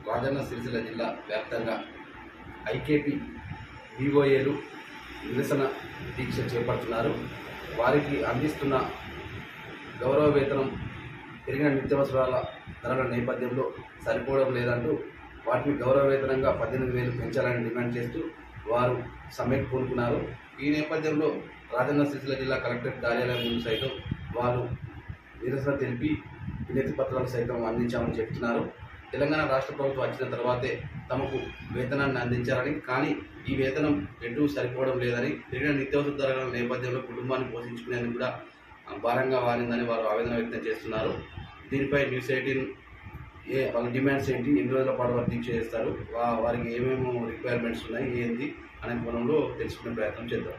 రాజన్న సిరిసిల్ల జిల్లా వ్యాప్తంగా ఐకేపీ వివోఏలు నిరసన దీక్ష చేపడుతున్నారు వారికి అందిస్తున్న గౌరవ వేతనం పెరిగిన నిత్యావసరాల ధరల నేపథ్యంలో సరిపోవడం లేదంటూ వాటిని గౌరవ వేతనంగా పద్దెనిమిది వేలు పెంచాలని డిమాండ్ చేస్తూ వారు సమ్మెకు పూనుకున్నారు ఈ నేపథ్యంలో రాజన్న సిరిసిల్ల జిల్లా కలెక్టరేట్ కార్యాలయం ముందు సైతం వారు నిరసన తెలిపి వినతి పత్రాలు సైతం అందించామని చెప్తున్నారు తెలంగాణ రాష్ట్ర ప్రభుత్వం వచ్చిన తర్వాతే తమకు వేతనాన్ని అందించారని కానీ ఈ వేతనం ఎటు సరిపోవడం లేదని పెరిగిన నిత్యావసర ధరల నేపథ్యంలో కుటుంబాన్ని పోషించుకునేందుకు కూడా ఆ, భారంగా మారిందని వారు ఆవేదన వ్యక్తం చేస్తున్నారు దీనిపై న్యూస్ ఎయిటీన్ ఏ వాళ్ళ డిమాండ్స్ ఏంటి ఎన్ని రోజుల పాటు వారు దీక్ష చేస్తారు వా- వారికి ఏమేమి రిక్వైర్మెంట్స్ ఉన్నాయి ఏంది అనే కోణంలో తెలుసుకునే ప్రయత్నం చేద్దాం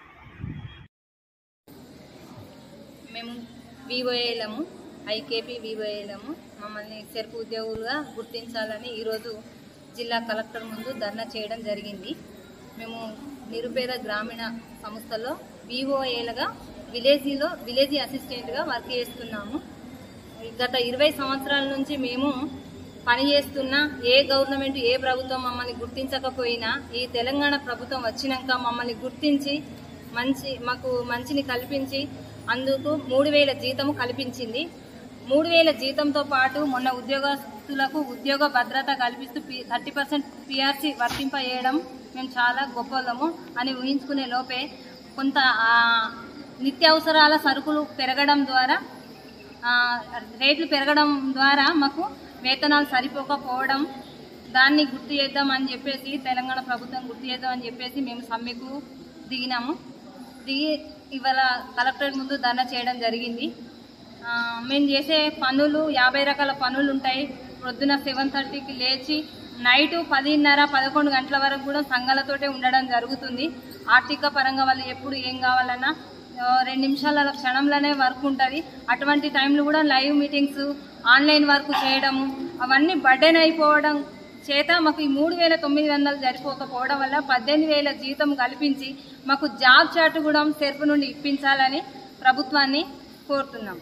మేము వివోఏలము ఐకేపీ వివోఏలము మమ్మల్ని సెర్పు ఉద్యోగులుగా గుర్తించాలని ఈరోజు జిల్లా కలెక్టర్ ముందు ధర్నా చేయడం జరిగింది మేము నిరుపేద గ్రామీణ సంస్థలో వివోఏలుగా విలేజీలో విలేజీ అసిస్టెంట్గా వర్క్ చేస్తున్నాము గత ఇరవై సంవత్సరాల నుంచి మేము పని చేస్తున్న ఏ గవర్నమెంట్ ఏ ప్రభుత్వం మమ్మల్ని గుర్తించకపోయినా ఈ తెలంగాణ ప్రభుత్వం వచ్చినాక మమ్మల్ని గుర్తించి మంచి మాకు మంచిని కల్పించి అందుకు మూడు వేల జీతము కల్పించింది మూడు వేల జీతంతో పాటు మొన్న ఉద్యోగస్తులకు ఉద్యోగ భద్రత కల్పిస్తూ థర్టీ పర్సెంట్ పిఆర్సీ వర్తింపజేయడం మేము చాలా గొప్పలము అని ఊహించుకునే లోపే కొంత ఆ, నిత్యావసరాల సరుకులు పెరగడం ద్వారా ఆ, రేట్లు పెరగడం ద్వారా మాకు వేతనాలు సరిపోకపోవడం దాన్ని గుర్తు చేద్దామని చెప్పేసి తెలంగాణ ప్రభుత్వం గుర్తు చేద్దామని చెప్పేసి మేము సమ్మెకు దిగినాము దిగి ఇవాళ కలెక్టర్ ముందు ధర్నా చేయడం జరిగింది ఆ, మేము చేసే పనులు యాభై రకాల పనులు ఉంటాయి పొద్దున సెవెన్ థర్టీకి లేచి నైట్ పదిన్నర పదకొండు గంటల వరకు కూడా సంఘాలతోటే ఉండడం జరుగుతుంది ఆర్థిక పరంగా వాళ్ళు ఎప్పుడు ఏం కావాలన్నా ఆ, రెండు నిమిషాల క్షణంలోనే వర్క్ ఉంటుంది అటువంటి టైంలో కూడా లైవ్ మీటింగ్స్ ఆన్లైన్ వర్క్ చేయడము అవన్నీ బర్డెన్ అయిపోవడం చేత మాకు ఈ మూడు వేల తొమ్మిది వందలు సరిపోకపోవడం వల్ల పద్దెనిమిది వేల జీతం కల్పించి మాకు జాబ్ చార్ట్ కూడా సెర్పు నుండి ఇప్పించాలని ప్రభుత్వాన్ని కోరుతున్నాం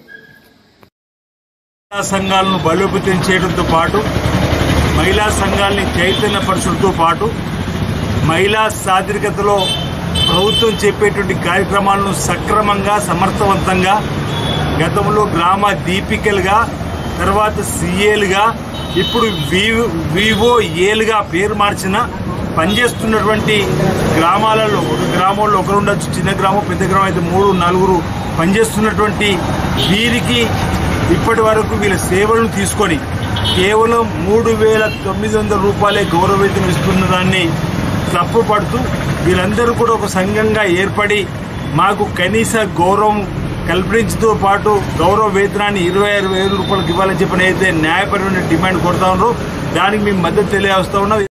మహిళా సంఘాలను బలోపేతం చేయడంతో పాటు మహిళా సంఘాలని చైతన్యపరచడంతో పాటు మహిళా సాధిరికతలో ప్రభుత్వం చెప్పేటువంటి కార్యక్రమాలను సక్రమంగా సమర్థవంతంగా గతంలో గ్రామ దీపికలుగా తర్వాత సీఏలుగా ఇప్పుడు వివో ఏలుగా పేరు మార్చిన పనిచేస్తున్నటువంటి గ్రామాలలో ఒక గ్రామంలో ఒకరు ఉండొచ్చు చిన్న గ్రామం పెద్ద గ్రామం అయితే మూడు నలుగురు పనిచేస్తున్నటువంటి వీరికి ఇప్పటి వరకు వీళ్ళ సేవలను తీసుకొని కేవలం మూడు వేల తొమ్మిది వందల రూపాయలే గౌరవవేతనం ఇస్తున్న దాన్ని తప్పుపడుతూ వీళ్ళందరూ కూడా ఒక సంఘంగా ఏర్పడి మాకు కనీస గౌరవం కల్పించడంతో పాటు గౌరవ వేతనాన్ని ఇరవై ఆరు వేల రూపాయలకు ఇవ్వాలని చెప్పిన అయితే న్యాయపరమైన డిమాండ్ కొడతా ఉన్నారో దానికి మేము మద్దతు తెలియజేస్తా ఉన్నాం